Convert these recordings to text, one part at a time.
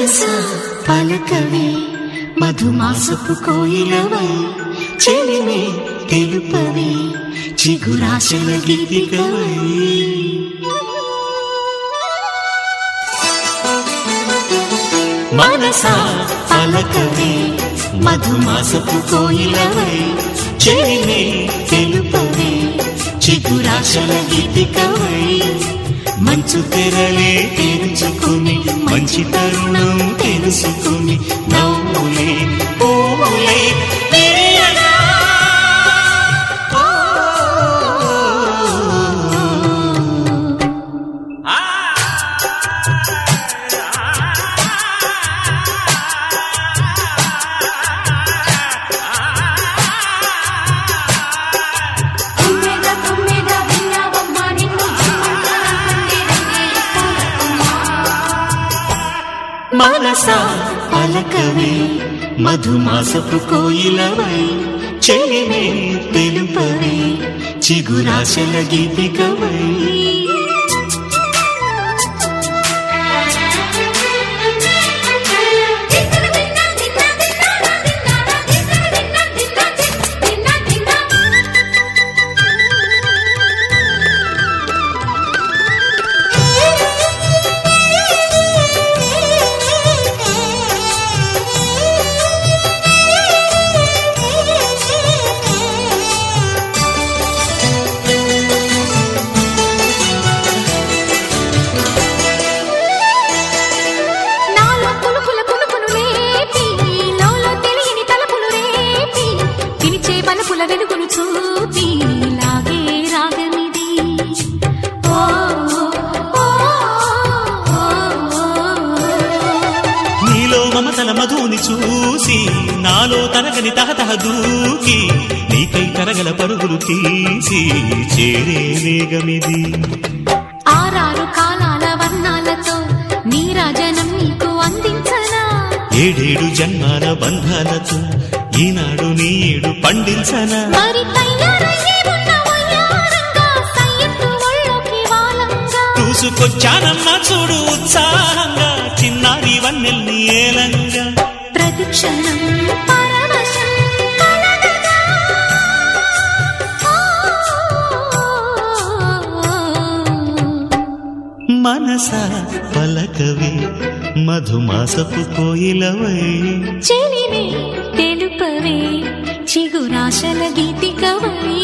మనసా పలకవే మధుమాసపు కోయిలవై చెలిమే తెలుపవే చిగురాశల గీతికవై మనసా పలకవే మధుమాసపు కోయిలవై చెలిమే తెలుపవే చిగురాశల గీతికవై మంచు తెరలే తెరుచుకుని మంచి తరుణం తెలుసుకుని నవ్వులే పూలే విరియగా. తుమ్మెద తుమ్మెద విన్నావమ్మ నిన్ను జన్మంతా రంగేలి మనసా పలకవే మధుమాసపు కోయిలవై చెలిమే తెలుపవే చిగురాశల గీతికవై నాలో పులుపుల పులుపును లేపి లోలో తెలియని తలపులు రేపి పిలిచే బలపుల వెలుగును చూపి లాగే రాగమిది ఓ ఓ, ఓ, నీలో మమతల మధుని చూసి నాలో తరగని తహతహ దూకి నీకై తరగల పరుగులు తీసి చేరే వేగమిది ఆరారు కాలాల వర్ణాలతో నీరాజనం నీకు అందించనా ఏడేడు జన్మాల బంధాలతో ఈనాడు నీడు పండించనా మరి తయారయ్యే ఉన్న వయ్యారంగా సయ్యత్తు ఒళ్ళోకి వాలంగా చూసుకొచ్చానమ్మా చూడు ఉత్సాహంగా చిన్నారి వన్నెల్ని ఏలంగా ప్రతిక్షణం పరవశం కలగగా. మనసా పలకవే మధుమాసపు కోయిలవై చెలిమే తెలుపవే చిగురాశల గీతికవై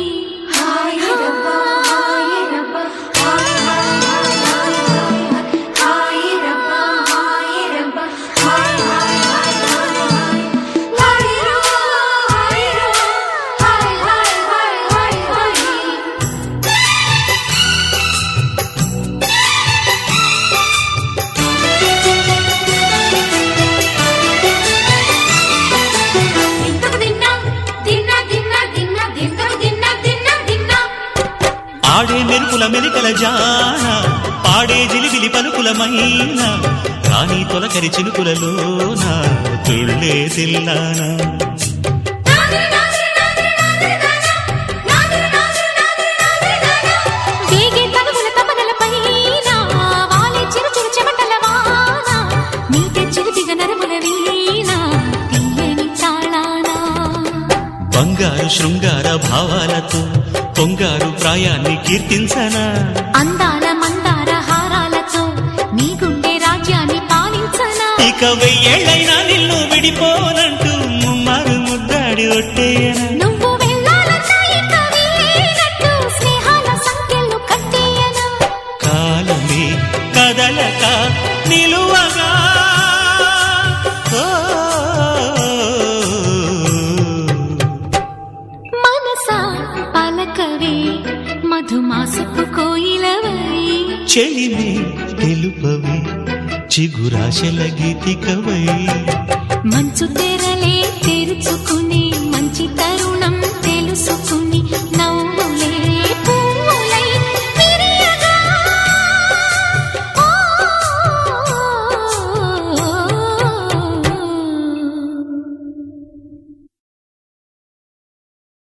ఆడే మెరుపుల మెలికల జాన పాడే జిలిబిలి పలుకుల మైన రాణి తొలకరి చిలుకులలోన తుళ్ళే తిల్లానా వేగే తనువుల తపనల పైన వాలే చిరు చిరు చెమటల వాన నీటే చిరుతిగ నరముల వీణ తీయని తాళానా బంగారు శృంగార భావాలతో పొంగారు ప్రాయాన్ని కీర్తించనా అందాల మందార హారాలతో నీ గుండె రాజ్యాన్ని పాలించనా ఇక వెయ్యేళ్ళైనా నిన్ను విడిపోనంటూ ముమ్మారు ముద్దాడి ఒట్టేయనా నువ్వు వెళ్ళాలన్నా ఇక వీలైనట్టు స్నేహాల సంఖ్యలు కట్టేయనా కాలమే కదలక నిలువగా ఓ, మనసా పలకవే మధుమాసపు కోయిలవై చెలిమే తెలుపవే చిగురాశల గీతికవై మంచు తెరలే తెరుచుకుని మంచి తరుణం తెలుసుకుని నవ్వులే